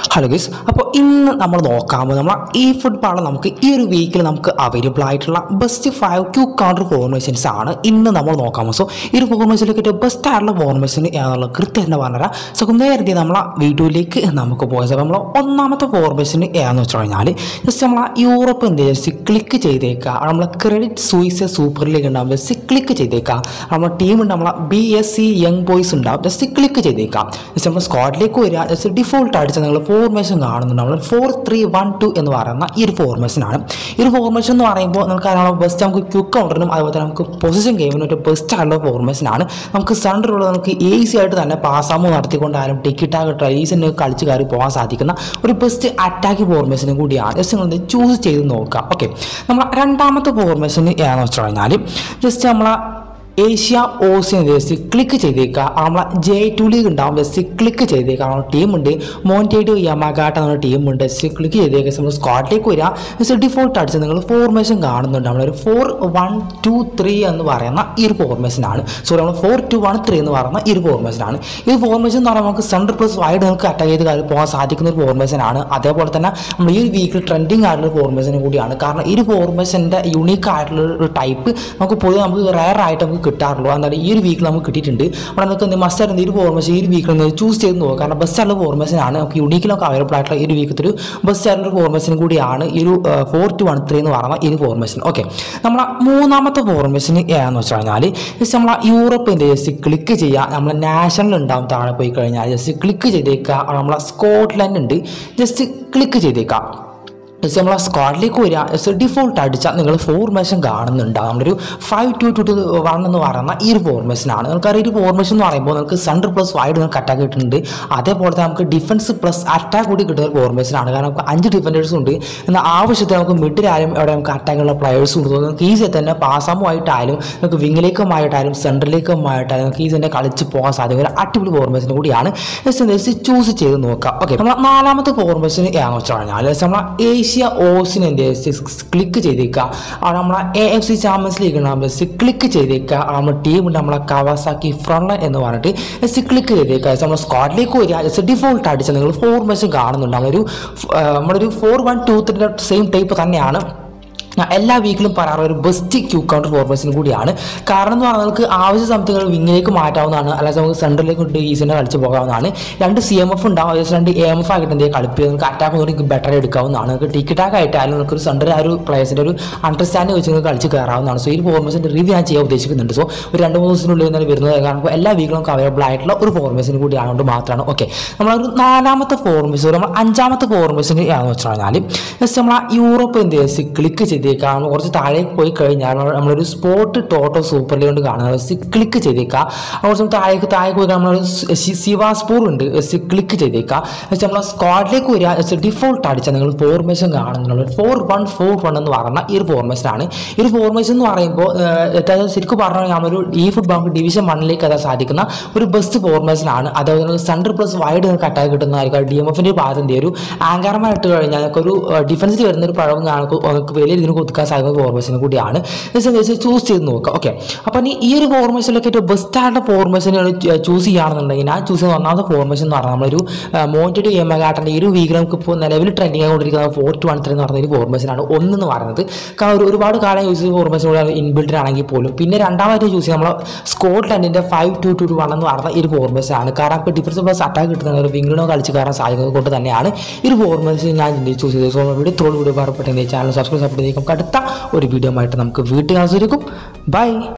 hello guys അപ്പോൾ ഇന്ന് നമ്മൾ നോക്കാമോ നമ്മൾ ഈ ഫുട്ബോൾ നമുക്ക് ഈ ഒരു വീക്കിൽ നമുക്ക് അവൈലബിൾ ആയിട്ടുള്ള ബെസ്റ്റ് ഫൈവ് ക്യൂ കൗണ്ടർ ഫോർമേഷൻസ് ആണ് ഇന്ന് നമ്മൾ നോക്കാമോ സോ ഈ ഒരു ഫോർമേഷനിലേക്ക് ബെസ്റ്റ് ആയിട്ടുള്ള ഫോർമേഷൻ ഏതാണുള്ള കൃത്യം തന്നെ പറഞ്ഞുതരാം സോ നേരത്തെ നമ്മളെ വീഡിയോയിലേക്ക് നമുക്ക് പോയത് നമ്മൾ ഒന്നാമത്തെ ഫോർമേഷൻ ഏതാണെന്ന് വെച്ച് കഴിഞ്ഞാൽ ജസ്റ്റ് നമ്മൾ യൂറോപ്പ് എന്ത് ജസ്റ്റ് ക്ലിക്ക് ചെയ്തേക്കുക നമ്മൾ ക്രെഡിറ്റ് സൂയിസ് സൂപ്പർ ലീഗ് ഉണ്ടാവും ജസ്റ്റ് ക്ലിക്ക് ചെയ്തേക്കുക നമ്മുടെ ടീം ഉണ്ട് നമ്മളെ B S C young boys ഉണ്ടാവും ജസ്റ്റ് ക്ലിക്ക് ചെയ്തേക്കാം ജസ്റ്റ് നമ്മൾ സ്ക്വാഡിലേക്ക് വരിക ജസ്റ്റ് ഡിഫോൾട്ട് അടിച്ച് നിങ്ങൾ ഫോർമേഷൻ കാണുന്നുണ്ട് നമ്മൾ ഫോർ ത്രീ വൺ ടു എന്ന് പറയുന്ന ഈ ഒരു ഫോർമേഷനാണ് ഈ ഒരു ഫോർമേഷൻ എന്ന് പറയുമ്പോൾ നമുക്ക് അറിയാം ബെസ്റ്റ് നമുക്ക് ക്യുക്ക് കൗണ്ടറിനും അതുപോലെ തന്നെ നമുക്ക് പൊസിഷൻ ഗെയിമിനും ഒരു ബെസ്റ്റ് ആയിട്ടുള്ള ഫോർമേഷനാണ് നമുക്ക് സെൻറ്ററിലുള്ള നമുക്ക് ഈസി ആയിട്ട് തന്നെ പാസാമോ നടത്തിക്കൊണ്ടായാലും ടിക്കറ്റാകെ ട്രൈസിന് കളിച്ച് കയറി പോകാൻ സാധിക്കുന്ന ഒരു ബെസ്റ്റ് അറ്റാക്ക് ഫോർമേഷനും കൂടിയാണ് ജസ്റ്റ് നിങ്ങൾ ചൂസ് ചെയ്ത് നോക്കാം ഓക്കെ നമ്മൾ രണ്ടാമത്തെ ഫോർമേഷൻ ഏതാണെന്ന് വെച്ച് കഴിഞ്ഞാൽ ജസ്റ്റ് നമ്മളെ ഏഷ്യ ഓസിയൻ ജസ്റ്റ് ക്ലിക്ക് ചെയ്തേക്കുക നമ്മളെ ജെ ടു ലീഗ് ഉണ്ടാവും ജസ്റ്റ് ക്ലിക്ക് ചെയ്തേക്കുക നമ്മുടെ ടീമുണ്ട് മോണ്ടേഡോ യമാഗാട്ട എന്ന ടീമുണ്ട് ജസ്റ്റ് ക്ലിക്ക് ചെയ്തേക്കുക നമ്മൾ സ്ക്വാഡിലേക്ക് വരിക ജസ്റ്റ് ഡിഫോൾട്ട് അടിച്ച് നിങ്ങൾ ഫോർമേഷൻ കാണുന്നുണ്ട് നമ്മളൊരു ഫോർ വൺ ടു ത്രീ എന്ന് പറയുന്ന ഈ ഒരു ഫോർമേഷനാണ് സോറി നമ്മൾ ഫോർ ടു വൺ ത്രീ എന്ന് പറയുന്ന ഈ ഒരു ഫോർമേഷനാണ് ഈ ഫോർമേഷൻ എന്ന് പറയുമ്പോൾ നമുക്ക് സെൻട്രൽ പ്ലസ് വൈഡ് നമുക്ക് അറ്റാക്ക് ചെയ്ത് കാര്യം പോകാൻ സാധിക്കുന്ന ഒരു ഫോർമേഷനാണ് അതേപോലെ തന്നെ നമ്മൾ ഈ ഒരു വീക്കിൽ ട്രെൻഡിങ് ആയിട്ടുള്ള ഫോർമേഷൻ കൂടിയാണ് കാരണം ഈ ഒരു ഫോർമേഷൻ്റെ യുണീക്ക് ആയിട്ടുള്ള ഒരു ടൈപ്പ് നമുക്ക് പൊതുവെ നമുക്ക് റയർ ആയിട്ട് നമുക്ക് കിട്ടാറുള്ളൂ എന്നാൽ ഈ ഒരു വീക്കിൽ നമുക്ക് കിട്ടിയിട്ടുണ്ട് അവിടെ നമുക്ക് എന്ത് മസ്റ്റ് ആയിട്ട് ഈ ഒരു ഫോർമേഷൻ ഈ ഒരു വീക്കിൽ ഒന്ന് ചൂസ് ചെയ്ത് നോക്കുക കാരണം ബെസ്റ്റ് ആയിട്ടുള്ള ഫോർമേഷൻ ആണ് നമുക്ക് യുണീക്കിലൊക്കെ അവൈലബിൾ ആയിട്ടുള്ള ഈ ഒരു വീക്കിലത്തെ ഒരു ബെസ്റ്റ് ആയിട്ടുള്ള ഫോർമേഷൻ കൂടിയാണ് ഈ ഒരു ഫോർ ടു വൺ ത്രീ എന്ന് പറയുന്ന ഈ ഒരു ഫോർമേഷൻ ഓക്കെ നമ്മളെ മൂന്നാമത്തെ ഫോർമേഷൻ ഏതാണെന്ന് വെച്ച് കഴിഞ്ഞാൽ ജസ്റ്റ് നമ്മളെ യൂറോപ്പിൻ്റെ ജസ്റ്റ് ക്ലിക്ക് ചെയ്യുക നമ്മളെ നാഷണൽ ഉണ്ടാവും താഴെ പോയി കഴിഞ്ഞാൽ ജസ്റ്റ് ക്ലിക്ക് ചെയ്തേക്കുക അവിടെ നമ്മളെ സ്കോട്ട്ലൻഡ് ഉണ്ട് ജസ്റ്റ് ക്ലിക്ക് ചെയ്തേക്കുക ജസ്റ്റ് നമ്മളെ സ്ക്വാഡിലേക്ക് വരിക ജസ്റ്റ് ഡിഫോൾട്ട് അടിച്ചാൽ നിങ്ങൾ ഫോർമേഷൻ കാണുന്നുണ്ടാവും നമ്മളൊരു five two two two one എന്ന് പറയുന്ന ഈ ഒരു ഫോർമേഷനാണ് നമുക്കറിയാം ഒരു ഫോർമേഷൻ എന്ന് പറയുമ്പോൾ നമുക്ക് സെൻട്രൽ പ്ലസ് വൈഡ് നിങ്ങൾക്ക് അറ്റാക്ക് കിട്ടുന്നുണ്ട് അതേപോലെ തന്നെ നമുക്ക് ഡിഫൻസ് പ്ലസ് അറ്റാക്ക് കൂടി കിട്ടുന്ന ഒരു ഫോർമേഷനാണ് കാരണം നമുക്ക് അഞ്ച് ഡിഫൻഡേഴ്സ് ഉണ്ട് എന്നാൽ ആവശ്യത്തിന് നമുക്ക് മിഡിലായാലും അവിടെ നമുക്ക് അറ്റാക്കുള്ള പ്ലെയേഴ്സും ഉണ്ട് നമുക്ക് ഈസി തന്നെ പാസാമുമായിട്ടായാലും നമുക്ക് വിങ്ങിലേക്കുമായിട്ടായാലും സെൻട്രലിലേക്കുമായിട്ടായാലും നമുക്ക് ഈസി തന്നെ കളിച്ച് പോകാൻ സാധിക്കും ഒരു അടിപൊളി ഫോർമേഷൻ കൂടിയാണ് ജസ്റ്റ് ജസ്റ്റ് ചൂസ് ചെയ്ത് നോക്കാം ഓക്കെ നമ്മൾ നാലാമത്തെ ഫോർമേഷൻ ഏതാണെന്ന് വെച്ച് കഴിഞ്ഞാൽ ജസ്റ്റ് നമ്മൾ ഏഷ്യ ഓസിന് എന്ത് ക്ലിക്ക് ചെയ്തേക്കുക അവിടെ നമ്മളെ A F C champions league ഉണ്ടാകുമ്പോൾ ജസ്റ്റ് ക്ലിക്ക് ചെയ്തേക്കുക നമ്മുടെ ടീമുണ്ട് നമ്മളെ കവാസാക്കി ഫ്രണ്ട് എന്ന് പറഞ്ഞിട്ട് ജസ്റ്റ് ക്ലിക്ക് ചെയ്തേക്കുക ജസ്റ്റ് നമ്മൾ സ്ക്വാഡിലേക്ക് വരിക ജസ്റ്റ് ഡിഫോൾട്ട് അടിച്ച് നിങ്ങൾ ഫോർമേഷൻ കാണുന്നുണ്ട് നമ്മളൊരു ആ, നമ്മളൊരു four one two three same type തന്നെയാണ് ഞാൻ എല്ലാ വീക്കിലും പറയാറുള്ള ഒരു ബെസ്റ്റ് ക്യൂ കൗണ്ടർ ഫോർമേഷൻ കൂടിയാണ് കാരണം എന്ന് പറഞ്ഞാൽ നമുക്ക് ആവശ്യ സമയത്ത് നിങ്ങൾ വിങ്ങിലേക്ക് മാറ്റാവുന്നതാണ് അല്ലാതെ നമുക്ക് സെൻട്രലിലേക്ക് കൊണ്ട് ഈസിനെ കളിച്ച് പോകാവുന്നതാണ് രണ്ട് സി എം എഫ് ഉണ്ടാവും അതേസമയം രണ്ട് എ എം എഫ് ആയിട്ട് എന്തെങ്കിലും കളിപ്പ് നമുക്ക് അറ്റാക്ക് ഒന്നുകൂടി ബെറ്റർ എടുക്കാവുന്നതാണ് നിങ്ങൾക്ക് ടിക്കറ്റ് ആക്ക് ആയിട്ടായാലും നമുക്ക് ഒരു സെൻട്രൽ ആ ഒരു പ്ലേസിൻ്റെ ഒരു അണ്ടർസ്റ്റാൻഡിങ് വെച്ച് നിങ്ങൾക്ക് കളിച്ച് കയറാവുന്നതാണ് സോ ഈ ഫോർമേഷൻ്റെ റിവ്യൂ ഞാൻ ചെയ്യാൻ ഉദ്ദേശിക്കുന്നുണ്ട് സോ ഒരു രണ്ട് മൂന്ന് ദിവസത്തിനുള്ളിൽ തന്നെ വരുന്നത് കാരണം ഇപ്പോൾ എല്ലാ വീക്കിലും നമുക്ക് അവൈലബിൾ ആയിട്ടുള്ള ഒരു ഫോർമേഷൻ കൂടിയായതുകൊണ്ട് മാത്രമാണ് ഓക്കെ നമ്മളൊരു നാലാമത്തെ ഫോർമേഷൻ നമ്മൾ അഞ്ചാമത്തെ ഫോർമേഷൻ ആണെന്ന് വെച്ച് കഴിഞ്ഞാൽ ജസ്റ്റ് നമ്മൾ ആ യൂറോപ്പ് എന്ത് ചെയ്യുക ക്ലിക്ക് ചെയ്തേക്കാം നമ്മൾ കുറച്ച് താഴേക്ക് പോയി കഴിഞ്ഞാൽ നമ്മൾ- നമ്മളൊരു സ്പോട്ട് ടോട്ടോ സൂപ്പർ ലീഗ് കൊണ്ട് കാണുന്നത് ജസ്റ്റ് ക്ലിക്ക് ചെയ്തേക്കാം കുറച്ച് താഴേക്ക് താഴേക്ക് പോയി നമ്മളൊരു സി- സിവാസ്പൂർ ഉണ്ട് ജസ്റ്റ് ക്ലിക്ക് ചെയ്തേക്കാം ജസ്റ്റ് നമ്മൾ സ്ക്വാഡിലേക്ക് വരിക ജസ്റ്റ് ഡിഫോൾട്ട് അടിച്ചാൽ നിങ്ങൾ ഫോർമേഷൻ കാണുന്നുള്ളൂ ഫോർ വൺ ഫോർ വൺ എന്ന് പറയുന്ന ഈ ഒരു ഫോർമേഷനാണ് ഈ ഒരു ഫോർമേഷൻ എന്ന് പറയുമ്പോൾ ഏഹ്, ശരിക്കും പറഞ്ഞാൽ നമ്മളൊരു ഈ ഫുട്ബോൾ നമുക്ക് ഡിവിഷൻ വണ്ണിലേക്ക് എത്താൻ സാധിക്കുന്ന ഒരു ബെസ്റ്റ് ഫോർമേഷനാണ് അതേപോലെ തന്നെ സെൻട്രൽ പ്ലസ് വൈഡ് നിങ്ങൾക്ക് അറ്റാക്ക് കിട്ടുന്നതായിരിക്കും ഡി എം എഫിൻ്റെ ഭാഗത്തിൻ്റെ ഒരു ആങ്കർമാർ ഇട്ട് കഴിഞ്ഞാൽ നമുക്ക് ഒരു ഡിഫൻസിൽ വരുന്ന ഒരു പഴവും നമുക്ക് നമുക്ക് വലിയ ഇതിന് ഒതുക്കാൻ സാധിക്കുന്ന ഫോർമേഷൻ കൂടിയാണ് ചൂസ് ചെയ്ത് നോക്കുക ഓക്കെ അപ്പോൾ ഈ ഈ ഒരു ഫോർമേഷനിലൊക്കെ ഏറ്റവും ബെസ്റ്റ് ആയിട്ടുള്ള ഫോർമേഷൻ ചൂസ് ചെയ്യുകയാണെന്നുണ്ടെങ്കിൽ ഞാൻ ചൂസ് ചെയ്യുന്ന ഒന്നാമത്തെ ഫോർമേഷൻ എന്ന് പറഞ്ഞാൽ നമ്മളൊരു മോണ്ടഡ് എമ്മകാട്ടൻ്റെ ഈ ഒരു വീക്കിൽ നമുക്ക് ഇപ്പോൾ നിലവിൽ ട്രെൻഡിങ് ആയിക്കൊണ്ടിരിക്കുന്ന ഫോർ ടു വൺ ത്രീ എന്ന് പറയുന്ന ഒരു ഫോർമേഷനാണ് ഒന്നെന്ന് പറയുന്നത് കാരണം ഒരു ഒരുപാട് കാലം യൂസ് ചെയ്ത ഫോർമേഷൻ കൂടെ ഇൻബിൽഡ് ആണെങ്കിൽ പോലും പിന്നെ രണ്ടാമതായിട്ട് ചൂസ് ചെയ്യുക നമ്മൾ സ്കോട്ട്ലൻഡിൻ്റെ five two two two one എന്ന് പറയുന്ന ഈ ഒരു ഫോർമേഷനാണ് കാരണം ഇപ്പോൾ ഡിഫൻസ് പ്ലസ് അറ്റാക്ക് കിട്ടുന്ന ഒരു വിങ്ങിനോ കളിച്ച് കയറാൻ സാധിക്കുന്നത് കൊണ്ട് തന്നെയാണ് ഈ ഒരു ഫോർമേഷൻ ഞാൻ ചൂസ് ചെയ്തത് സോ വീഡിയോ ത്രോട് വീഡിയോ പറയപ്പെട്ടെങ്കിൽ ചാനൽ സബ്സ്ക്രൈബ് സപ്പോർട്ട് ചെയ്തേക്കും അടുത്ത ഒരു വീഡിയോ ആയിട്ട് നമുക്ക് വീട്ടിൽ ആസ്വദിക്കും ബൈ